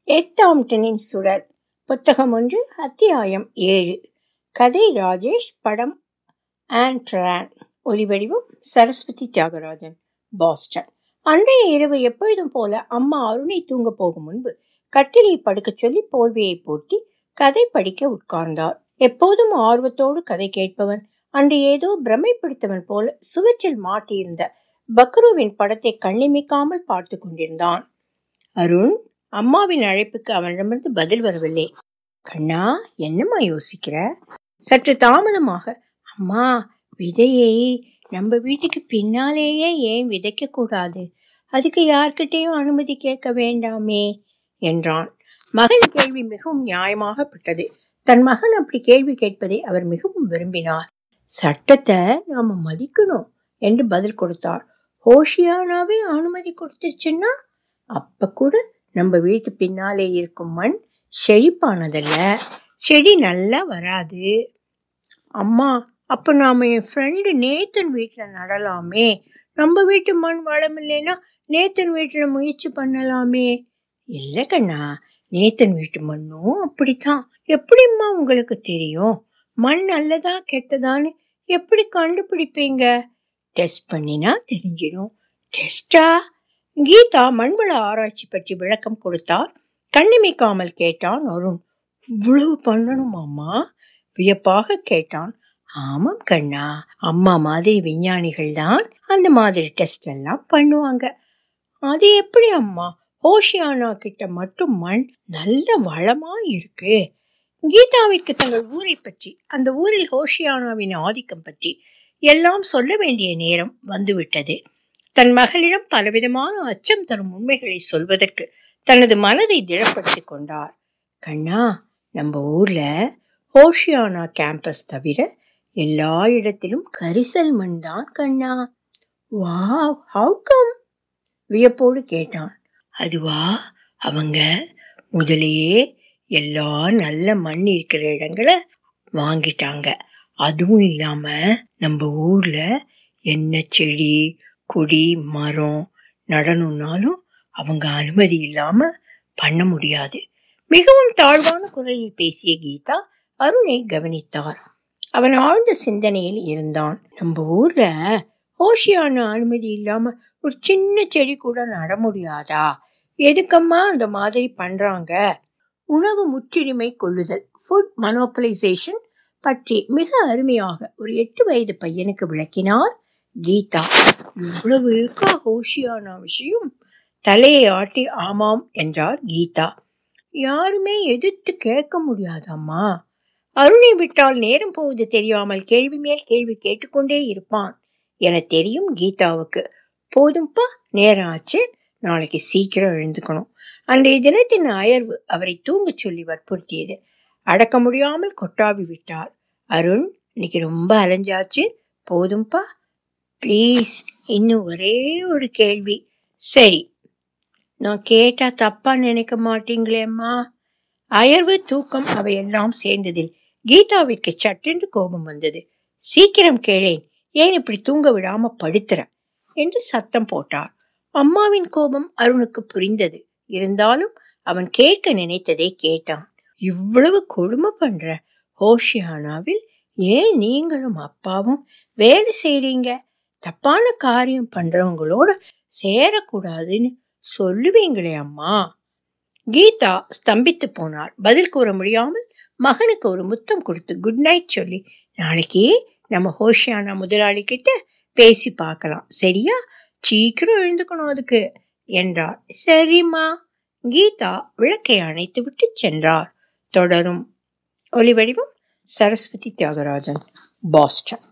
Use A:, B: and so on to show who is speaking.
A: எர்த்தாம்டனின் சுடர் புத்தகம் ஒன்று அத்தியாயம் ஏழு கதை ராஜேஷ் படம் ஆண்ட்ரான் ஒலிவடிவம் சரஸ்வதி தியாகராஜன் பாஸ்டன் அன்றைய இரவு எப்பொழுதும் போல அம்மா அருணை தூங்க போகும் முன்பு கட்டிலை படுக்கச் சொல்லி போர்வையை போர்த்தி கதை படிக்க உட்கார்ந்தார் எப்போதும் ஆர்வத்தோடு கதை கேட்பவன் அன்று ஏதோ பிரமை பிடித்தவன் போல சுவற்றில் மாட்டியிருந்த பக்ருவின் படத்தை கண்ணிமைக்காமல் பார்த்து கொண்டிருந்தான் அருண் அம்மாவின் அழைப்புக்கு அவனிடமிருந்து பதில் வரவில்லை கண்ணா என்னம்மா யோசிக்கிற சற்று தாமதமாக அம்மா விதையை நம்ம வீட்டுக்கு பின்னாலேயே ஏன் விதைக்க கூடாது அதுக்கு யார்கிட்டயும் அனுமதி கேட்க வேண்டாமே என்றான் மகன் கேள்வி மிகவும் நியாயமாகப்பட்டது தன் மகன் அப்படி கேள்வி கேட்பதை அவர் மிகவும் விரும்பினார் சட்டத்தை நாம மதிக்கணும் என்று பதில் கொடுத்தார் ஹோஷியானாவே அனுமதி கொடுத்துச்சுன்னா அப்ப கூட நம்ம வீட்டு பின்னாலே இருக்கும் மண் செழிப்பானதல்ல செடி நல்லா வராது அம்மா அப்ப நாம என் ஃப்ரெண்டு நேத்தன் வீட்டுல நடலாமே நம்ம வீட்டு மண் வளம் இல்லைன்னா நேத்தன் வீட்டுல முயற்சி பண்ணலாமே இல்ல கண்ணா நேத்தன் வீட்டு மண்ணும் அப்படித்தான் எப்படிம்மா உங்களுக்கு தெரியும் மண் நல்லதா கெட்டதான்னு எப்படி கண்டுபிடிப்பீங்க டெஸ்ட் பண்ணினா தெரிஞ்சிடும் டெஸ்டா கீதா மண்வள ஆராய்ச்சி பற்றி விளக்கம் கொடுத்தார் கண்ணிமைக்காமல் கேட்டான் அருண் இவ்வளவு பண்ணணுமாம்மா வியப்பாக கேட்டான் ஆமாம் கண்ணா அம்மா மாதிரி விஞ்ஞானிகள் தான் அந்த மாதிரி டெஸ்ட் எல்லாம் பண்ணுவாங்க அது எப்படி அம்மா ஓஷியானா கிட்ட மட்டும் மண் நல்ல வளமா இருக்கு கீதாவிற்கு தங்கள் ஊரை பற்றி அந்த ஊரில் ஹோஷியானாவின் ஆதிக்கம் பற்றி எல்லாம் சொல்ல வேண்டிய நேரம் வந்துவிட்டது தன் மகளிடம் பலவிதமான அச்சம் தரும் உண்மைகளை சொல்வதற்கு தனது மனதை திடப்படுத்திக் கொண்டார் கண்ணா நம்ம ஊர்ல ஹோஷியானா கேம்பஸ் தவிர எல்லா இடத்திலும் கரிசல் மண் தான் கண்ணா வா ஹவு கம் வியப்போடு கேட்டான் அதுவா அவங்க முதலையே எல்லா நல்ல மண் இருக்கிற இடங்களை வாங்கிட்டாங்க அதுவும் இல்லாம நம்ம ஊர்ல என்ன செடி கொடி மரம் நடணும்னாலும் அவங்க அனுமதி இல்லாம பண்ண முடியாது மிகவும் தாழ்வான குரலில் பேசிய கீதா அருணை கவனித்தார் அவன் ஆழ்ந்த சிந்தனையில் இருந்தான் நம்ம ஊர்ல ஓஷியான அனுமதி இல்லாம ஒரு சின்ன செடி கூட நட முடியாதா எதுக்கம்மா அந்த மாதிரி பண்றாங்க உணவு முற்றுரிமை கொள்ளுதல் ஃபுட் மனோபலைசேஷன் பற்றி மிக அருமையாக ஒரு எட்டு வயது பையனுக்கு விளக்கினார் கீதா இவ்வளவு இருக்கா ஹோஷியானா விஷயம் தலையை ஆட்டி ஆமாம் என்றார் கீதா யாருமே எதிர்த்து கேட்க முடியாதம்மா அருணை விட்டால் நேரம் போவது தெரியாமல் கேள்வி மேல் கேள்வி கேட்டுக்கொண்டே இருப்பான் என தெரியும் கீதாவுக்கு போதும்பா நேரம் ஆச்சு நாளைக்கு சீக்கிரம் எழுந்துக்கணும் அன்றைய தினத்தின் அயர்வு அவரை தூங்கச் சொல்லி வற்புறுத்தியது அடக்க முடியாமல் கொட்டாவி விட்டார் அருண் இன்னைக்கு ரொம்ப அலைஞ்சாச்சு போதும்பா ப்ளீஸ் இன்னும் ஒரே ஒரு கேள்வி சரி நான் கேட்டா தப்பா நினைக்க மாட்டீங்களேம்மா அயர்வு தூக்கம் அவையெல்லாம் சேர்ந்ததில் கீதாவிற்கு சட்டென்று கோபம் வந்தது சீக்கிரம் கேளேன் ஏன் இப்படி தூங்க விடாம படுத்துற என்று சத்தம் போட்டார் அம்மாவின் கோபம் அருணுக்கு புரிந்தது இருந்தாலும் அவன் கேட்க நினைத்ததை கேட்டான் இவ்வளவு கொடுமை பண்ற ஹோஷியானாவில் ஏன் நீங்களும் அப்பாவும் வேலை செய்றீங்க தப்பான காரியம் பண்றவங்களோட சேரக்கூடாதுன்னு சொல்லுவீங்களே அம்மா கீதா ஸ்தம்பித்து போனார் பதில் கூற முடியாமல் மகனுக்கு ஒரு முத்தம் கொடுத்து குட் நைட் சொல்லி நாளைக்கு நம்ம ஹோஷியானா முதலாளி கிட்ட பேசி பார்க்கலாம் சரியா சீக்கிரம் எழுந்துக்கணும் அதுக்கு என்றார் சரிம்மா கீதா விளக்கை அணைத்து விட்டு சென்றார் தொடரும் ஒலிவடிவம் சரஸ்வதி தியாகராஜன் பாஸ்டன்